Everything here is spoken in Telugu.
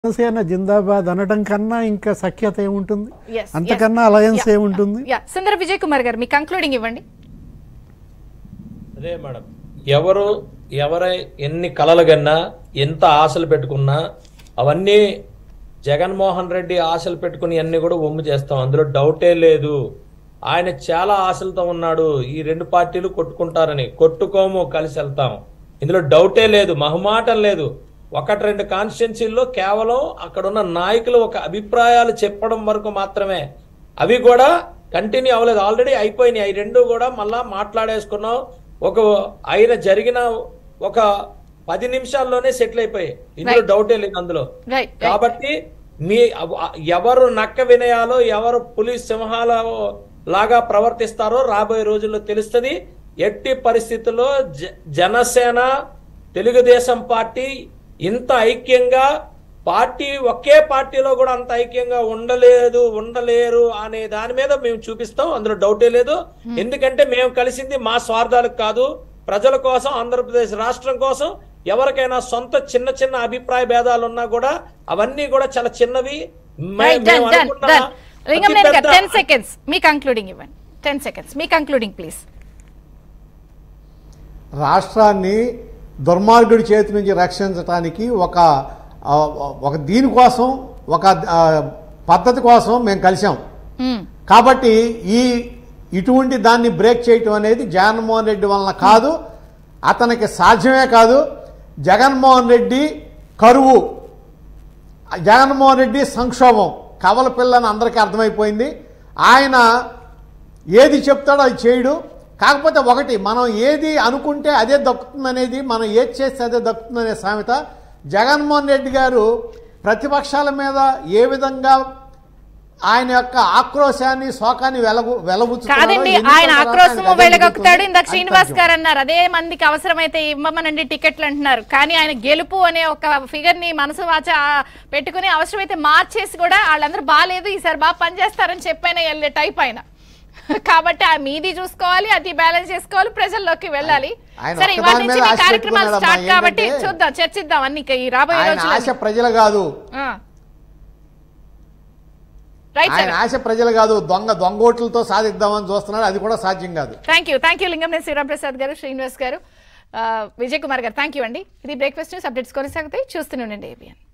జనసేన జిందాబాద్ అనడం కన్నా ఇంకా సఖ్యత ఏముంటుంది Yes, అంతకన్నా yes. అలయన్స్ Yeah, ఏముంటుంది యా సుందర విజయ్ కుమార్ గారు మీ కంక్లూడింగ్ ఇవ్వండి అదే మేడం ఎవరు ఎవరై ఎన్ని కలలు కన్నా ఎంత ఆశలు పెట్టుకున్నా అవన్నీ జగన్మోహన్ రెడ్డి ఆశలు పెట్టుకుని అన్ని కూడా ఒమ్ము చేస్తాం అందులో డౌటే లేదు ఆయన చాలా ఆశలతో ఉన్నాడు ఈ రెండు పార్టీలు కొట్టుకుంటారని కొట్టుకోము కలిసి వెళ్తాం ఇందులో డౌటే లేదు మహమాటం లేదు ఒకటి రెండు కాన్స్టిట్యున్సీల్లో కేవలం అక్కడున్న నాయకులు ఒక అభిప్రాయాలు చెప్పడం వరకు మాత్రమే అవి కూడా కంటిన్యూ అవ్వలేదు ఆల్రెడీ అయిపోయినాయి అవి రెండు కూడా మళ్ళా మాట్లాడేసుకున్నాం ఒక ఆయన జరిగిన ఒక పది నిమిషాల్లోనే సెటిల్ అయిపోయాయి ఇందులో Right. డౌటే లేదు అందులో రైట్ కాబట్టి మీ అవ- ఎవరు నక్క వినయాలో ఎవరు పులి సింహాల లాగా ప్రవర్తిస్తారో రాబోయే రోజుల్లో తెలుస్తుంది ఎట్టి పరిస్థితుల్లో జ- జనసేన తెలుగుదేశం పార్టీ ఇంత ఐక్యంగా పార్టీ ఒకే పార్టీలో కూడా అంత ఐక్యంగా ఉండలేదు ఉండలేరు అనే దాని మీద మేము చూపిస్తాం అందులో డౌటే లేదు ఎందుకంటే మేము కలిసింది మా స్వార్థాలకు కాదు ప్రజల కోసం ఆంధ్రప్రదేశ్ రాష్ట్రం కోసం ఎవరికైనా సొంత చిన్న చిన్న అభిప్రాయ భేదాలు ఉన్నా కూడా అవన్నీ కూడా చాలా చిన్నవి మే- రైట్ డన్ మేము డన్ అనుకున్న డన్ లింగంనేని గారు అతిపెద్ద- టెన్ సెకండ్స్ మీ కంక్లూడింగ్ ఇవ్వండి టెన్ సెకండ్స్ మీ కంక్లూడింగ్ ప్లీజ్ రాష్ట్రాన్ని దుర్మార్గుడి చేతి నుంచి రక్షించడానికి ఒక ఆ, ఒక దీనికోసం ఒక ఆ, పద్ధతి కోసం మేము కలిసాం కాబట్టి ఈ ఇటువంటి దాన్ని బ్రేక్ చేయటం అనేది జగన్మోహన్ రెడ్డి వలన కాదు అతనికి సాధ్యమే కాదు జగన్మోహన్ రెడ్డి కరువు జగన్మోహన్ రెడ్డి సంక్షోభం కవల పిల్లని అందరికీ అర్థమైపోయింది ఆయన ఏది చెప్తాడో అది చేయడు కాకపోతే ఒకటి మనం ఏది అనుకుంటే అదే దక్కుతుందనేది మనం ఏది చేస్తే అదే దక్కుతుందనే సామెత జగన్మోహన్ రెడ్డి గారు ప్రతిపక్షాల మీద ఏ విధంగా ఆయన యొక్క ఆక్రోశాన్ని శోకాన్ని వెలగు వెలబుచ్చుతున్నాడో కాదండి ఎన్నికల ఆయన తర్వాత ఆక్రోశము ఆయనకు అదే వెళ్ళగొక్కుతాడు జరుగుతుంది. ఇందాక అది శ్రీనివాస్ తథ్యం. గారు అన్నారు అదే మందికి అవసరమైతే ఇవ్వమనండి టికెట్లు అంటున్నారు కానీ ఆయన గెలుపు అనే ఒక ఫిగర్ ని మనసు వాచ పెట్టుకుని అవసరమైతే మార్చేసి కూడా వాళ్ళందరూ బాగాలేదు ఈసారి బాగా పనిచేస్తారని చెప్పైన వెళ్ళే టైప్ ఆయన కాబట్టి ఆ మీది చూసుకోవాలి అది బ్యాలెన్స్ చేసుకోవాలి ప్రజల్లోకి వెళ్ళాలి ఆయన సరే ఒక్క ఇవాళ దాని నుంచి మీద మీ ఆశ కార్యక్రమాలు పెట్టుకున్నాడమ్మా. స్టార్ట్ కాబట్టి ఏంటంటే చూద్దాం చర్చిద్దాం అన్ని ఈ రాబోయే ఆయన ఆశ రోజుల్లో ప్రజలు కాదు రైట్ ఆయన ఆశ ప్రజలు కాదు దొంగ దొంగ ఓట్లతో సాధిద్దామని చూస్తున్నాడు అది కూడా సాధ్యం కాదు thank you thank you Lingamaneni Sriram garu Srinivas గారు ఆ, విజయ్ కుమార్ గారు థ్యాంక్ యూ అండి ఇది బ్రేక్ఫాస్ట్ న్యూస్ అప్డేట్స్ కొనసాగుతాయి చూస్తూనే ఉండండి ఏబిఎన్